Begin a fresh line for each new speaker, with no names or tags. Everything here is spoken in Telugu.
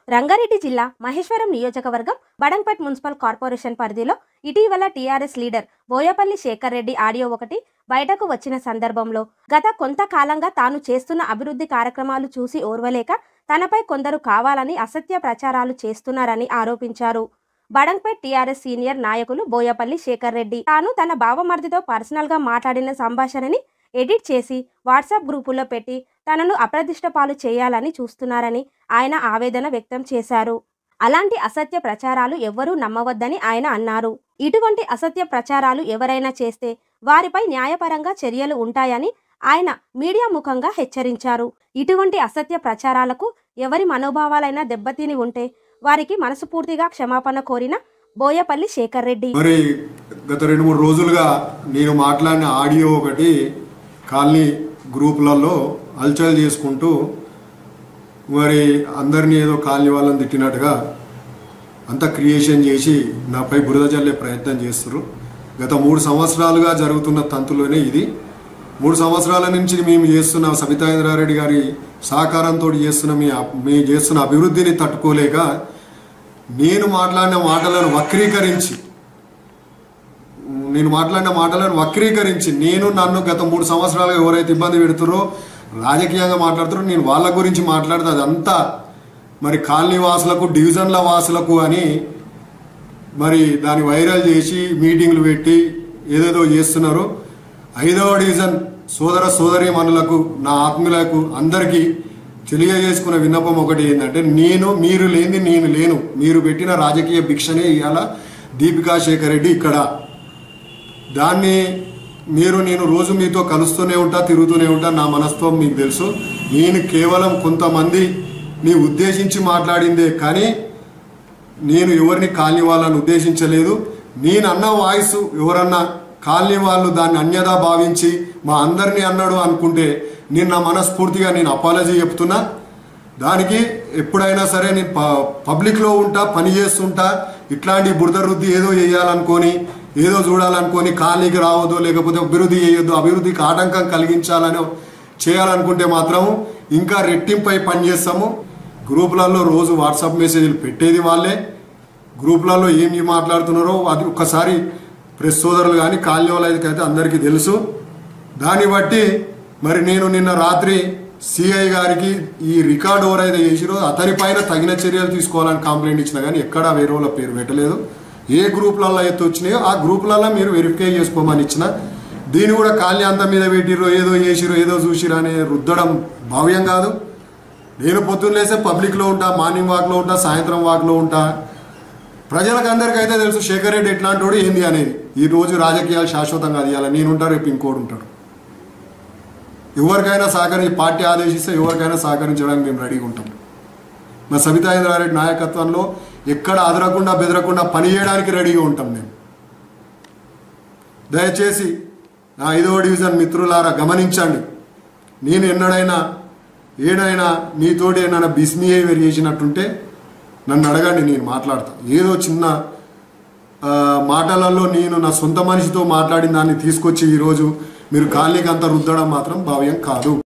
రంగారెడ్డి జిల్లా మహేశ్వరం నియోజకవర్గం బడంపేట్ మున్సిపల్ కార్పొరేషన్ పరిధిలో ఇటీవల TRS leader Boyapalli Shekar Reddy audio ఒకటి బయటకు వచ్చిన సందర్భంలో గత కొంతకాలంగా తాను చేస్తున్న అభివృద్ధి కార్యక్రమాలు చూసి ఓర్వలేక తనపై కొందరు కావాలని అసత్య ప్రచారాలు చేస్తున్నారని ఆరోపించారు బడంపేట్ టీఆర్ఎస్ సీనియర్ నాయకులు బోయపల్లి శేఖర్ రెడ్డి తాను తన బావమర్దితో పర్సనల్ గా మాట్లాడిన సంభాషణని ఎడిట్ చేసి వాట్సాప్ గ్రూపుల్లో పెట్టి తనను అప్రదిష్ట పాలు చేయాలని చూస్తున్నారని ఆయన ఆవేదన వ్యక్తం చేశారు అలాంటి అసత్య ప్రచారాలు ఎవ్వరూ నమ్మవద్దని ఆయన అన్నారు ఇటువంటి అసత్య ప్రచారాలు ఎవరైనా చేస్తే వారిపై న్యాయపరంగా చర్యలు ఉంటాయని ఆయన మీడియా ముఖంగా హెచ్చరించారు ఇటువంటి అసత్య ప్రచారాలకు ఎవరి మనోభావాలైనా దెబ్బతిని ఉంటే వారికి మనస్ఫూర్తిగా క్షమాపణ కోరిన బోయపల్లి శేఖర్ రెడ్డి
మరి గత రెండు మూడు రోజులుగా నేను మాట్లాడిన ఆడియో ఒకటి కాలనీ గ్రూపులలో హల్చల్ చేసుకుంటూ మరి అందరినీ ఏదో కాలనీ వాళ్ళని తిట్టినట్టుగా అంత క్రియేషన్ చేసి నాపై బురద జల్లే ప్రయత్నం చేస్తారు గత మూడు సంవత్సరాలుగా జరుగుతున్న తంతులోనే ఇది మూడు సంవత్సరాల నుంచి మేము చేస్తున్న సబితా ఇంద్రారెడ్డి గారి సహకారంతో చేస్తున్న మీ మీ చేస్తున్న అభివృద్ధిని తట్టుకోలేక నేను మాట్లాడిన మాటలను వక్రీకరించి నేను మాట్లాడిన మాటలను వక్రీకరించి నేను నన్ను గత మూడు సంవత్సరాలుగా ఎవరైతే ఇబ్బంది పెడుతారో రాజకీయంగా మాట్లాడుతారో నేను వాళ్ళ గురించి మాట్లాడితే అదంతా మరి కాలనీ వాసులకు డివిజన్ల వాసులకు అని మరి దాన్ని వైరల్ చేసి మీటింగ్లు పెట్టి ఏదేదో చేస్తున్నారు ఐదవ డివిజన్ సోదర సోదరి మనులకు నా ఆత్మీయులకు అందరికీ తెలియజేసుకున్న విన్నపం ఒకటి ఏంటంటే నేను మీరు లేని నేను లేను మీరు పెట్టిన రాజకీయ భిక్షనే ఇవాళ దీపికా శేఖర్ రెడ్డి ఇక్కడ దాన్ని మీరు నేను రోజు మీతో కలుస్తూనే ఉంటా తిరుగుతూనే ఉంటా నా మనస్తత్వం మీకు తెలుసు నేను కేవలం కొంతమందిని ఉద్దేశించి మాట్లాడిందే కానీ నేను ఎవరిని కాలనీ వాళ్ళని ఉద్దేశించలేదు నేను అన్న వాయిస్ ఎవరన్నా కాలనీ వాళ్ళు దాన్ని అన్యదా భావించి మా అందరినీ అన్నాడు అనుకుంటే నేను నా మనస్ఫూర్తిగా నేను అపాలజీ చెప్తున్నా దానికి ఎప్పుడైనా సరే నేను ప- పబ్లిక్లో ఉంటా పని చేస్తుంటా ఇట్లాంటి బురద రుద్ది ఏదో చేయాలనుకొని ఏదో చూడాలనుకొని కాలనీకి రావద్దు లేకపోతే అభివృద్ధి చేయొద్దు అభివృద్ధికి ఆటంకం కలిగించాలని చేయాలనుకుంటే మాత్రం ఇంకా రెట్టింపై పని చేస్తాము గ్రూపులలో రోజు వాట్సాప్ మెసేజ్లు పెట్టేది వాళ్ళే గ్రూపులలో ఏమి మాట్లాడుతున్నారో అది ఒక్కసారి ప్రెస్ సోదరులు కానీ కాలనీ వాళ్ళకైతే అందరికీ తెలుసు దాన్ని బట్టి మరి నేను నిన్న రాత్రి సిఐ గారికి ఈ రికార్డు ఎవరైతే చేసిరో అతని పైన తగిన చర్యలు తీసుకోవాలని కంప్లైంట్ ఇచ్చినా కానీ ఎక్కడా వేరే వాళ్ళ పేరు పెట్టలేదు ఏ గ్రూపులలో అయితే వచ్చినాయో ఆ గ్రూపులలో మీరు వెరిఫై చేసుకోమని ఇచ్చిన దీన్ని కూడా కాలనీ అంత మీద పెట్టిరో ఏదో చేసిరో ఏదో చూసిరో అనే రుద్దడం భావ్యం కాదు నేను పొద్దున్న లేస్తే పబ్లిక్లో ఉంటా మార్నింగ్ వాక్లో ఉంటా సాయంత్రం వాక్లో ఉంటా ప్రజలకు అందరికైతే తెలుసు శేఖర్ రెడ్డి ఎట్లాంటి వాడు ఏంది అనేది ఈ రోజు రాజకీయాలు శాశ్వతంగా అది ఇలా నేను ఉంటా రేపు ఇంకోటి ఉంటాడు ఎవరికైనా సహకరించి పార్టీ ఆదేశిస్తే ఎవరికైనా సహకరించడానికి మేము రెడీగా ఉంటాం మా సబితా ఇంద్రారెడ్డి నాయకత్వంలో ఎక్కడ అదరకుండా బెదరకుండా పని చేయడానికి రెడీగా ఉంటాం మేము దయచేసి నా ఐదవ డివిజన్ మిత్రులారా గమనించండి నేను ఎన్నడైనా ఏడైనా మీతోటి ఏమైనా బిస్మిహేవియర్ చేసినట్టుంటే నన్ను అడగండి నేను మాట్లాడతా ఏదో చిన్న ఆ, మాటలలో నేను నా సొంత మనిషితో మాట్లాడిన దాన్ని తీసుకొచ్చి ఈరోజు మీరు కాలనీకి అంతా రుద్దడం మాత్రం భావ్యం కాదు